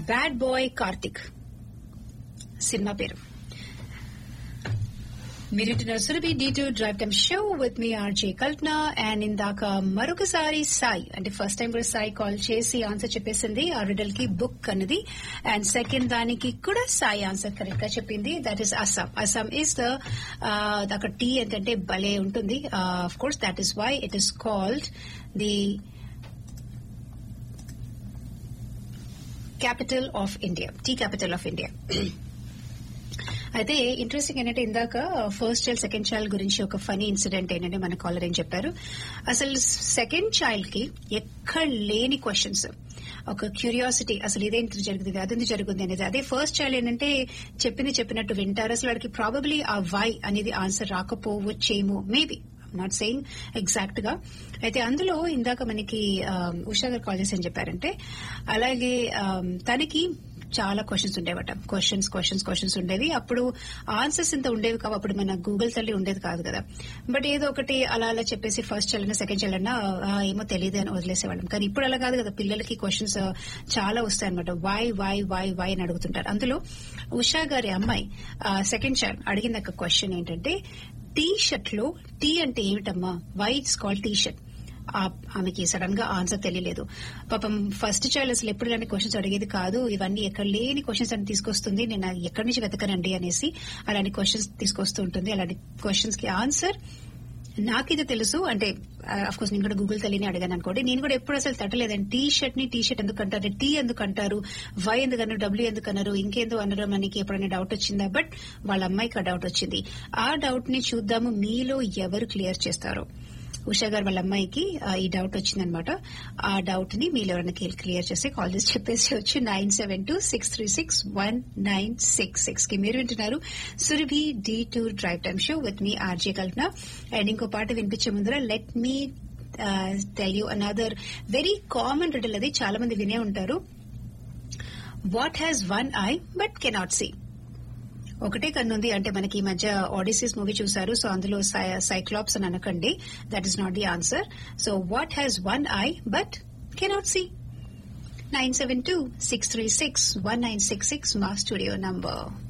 bad boy Karthik cinema పేరు మీరు సురభి డి టు drive time show with me RJ Kalpana and ఇందాక మరొకసారి సాయి అంటే ఫస్ట్ టైం కూడా సాయి కాల్ చేసి ఆన్సర్ చెప్పేసింది ఆ రిడల్ కి బుక్ అన్నది అండ్ సెకండ్ దానికి కూడా సాయి ఆన్సర్ కరెక్ట్ గా చెప్పింది that is Assam Assam is the అక్కడ టీ ఏంటంటే భలే ఉంటుంది of course that is why it is called the capital of India tea capital of India అయితే ఇంట్రెస్టింగ్ ఏంటంటే ఇందాక ఫస్ట్ చైల్డ్ సెకండ్ చైల్డ్ గురించి ఒక ఫనీ ఇన్సిడెంట్ ఏంటంటే మన కాలర్ ఏం చెప్పారు అసలు సెకండ్ చైల్డ్ కి ఎక్కడ లేని క్వశ్చన్స్ ఒక క్యూరియాసిటీ అసలు ఇదేంటి జరుగుతుంది అదేంటి జరుగుతుంది అనేది అదే ఫస్ట్ చైల్డ్ ఏంటంటే చెప్పింది చెప్పినట్టు వింటారు అసలు వాడికి ప్రాబబ్లీ ఆ వై అనేది ఆన్సర్ రాకపోవచ్చేమో మేబీ నాట్ సెయింగ్ ఎగ్జాక్ట్ గా అయితే అందులో ఇందాక మనకి ఉషా గారు కాల్ చేసి ఏం చెప్పారంటే అలాగే తనకి చాలా క్వశ్చన్స్ ఉండేవట క్వశ్చన్స్ క్వశ్చన్స్ క్వశ్చన్స్ ఉండేవి అప్పుడు ఆన్సర్స్ ఇంత ఉండేవి కావు అప్పుడు మన గూగుల్ తల్లి ఉండేది కాదు కదా బట్ ఏదో ఒకటి అలా అలా చెప్పేసి ఫస్ట్ చల్లన సెకండ్ చల్లన ఏమో తెలియదు అని వదిలేసేవాళ్ళం కానీ ఇప్పుడు అలా కాదు కదా పిల్లలకి క్వశ్చన్స్ చాలా వస్తాయి అనమాట వై వై వై వై అని అడుగుతుంటారు అందులో ఉషా గారి అమ్మాయి సెకండ్ చైల్డ్ అడిగిన ఒక క్వశ్చన్ ఏంటంటే టీ షర్ట్ లో టీ అంటే ఏమిటమ్మా why it's called T shirt ఆమెకి సడన్ గా ఆన్సర్ తెలియలేదు పాపం ఫస్ట్ చైల్డ్ అసలు ఎప్పుడు ఇలాంటి క్వశ్చన్స్ అడిగేది కాదు ఇవన్నీ ఎక్కడ లేని క్వశ్చన్స్ అని తీసుకొస్తుంది నేను ఎక్కడి నుంచి వెతకనండి అనేసి అలాంటి క్వశ్చన్స్ తీసుకొస్తూ ఉంటుంది అలాంటి క్వశ్చన్స్ కి ఆన్సర్ నాకు ఇది తెలుసు అంటే అఫ్ కోర్స్ నేను కూడా గూగుల్ తల్లిని అడిగాను అనుకోండి నేను కూడా ఎప్పుడు అసలు తట్టలేదండి టీ షర్ట్ ని టీ షర్ట్ ఎందుకు అంటారు టీ ఎందుకు అంటారు వై ఎందుకు అన్నారు డబ్ల్యూ ఎందుకు అన్నారు ఇంకేందో అన్నారు మనకి ఎప్పుడైనా డౌట్ వచ్చిందా బట్ వాళ్ళ అమ్మాయికి ఆ డౌట్ వచ్చింది ఆ డౌట్ ని చూద్దాము మీలో ఎవరు క్లియర్ చేస్తారో ఉషా గారు వాళ్ళ అమ్మాయికి ఈ డౌట్ వచ్చిందనమాట ఆ డౌట్ ని మీరు ఎవరైనా క్లియర్ చేస్తే కాల్ చేసి చెప్పేసి వచ్చి nine seven two six three six one nine six six కి మీరు వింటున్నారు సురభి డి టూర్ drive time show with me RJ Kalpana and ఇంకో పాట వినిపించే ముందర let me tell you another very common riddle అది చాలా మంది వినే ఉంటారు what has one eye but cannot see ఒకటే కన్నుంది అంటే మనకి ఈ మధ్య ఆడిసిస్ మూవీ చూసారు సో అందులో సైక్లాప్స్ అని అనకండి that is not the answer so what has one eye but cannot see nine seven two six three six one nine six six మా స్టూడియో నంబర్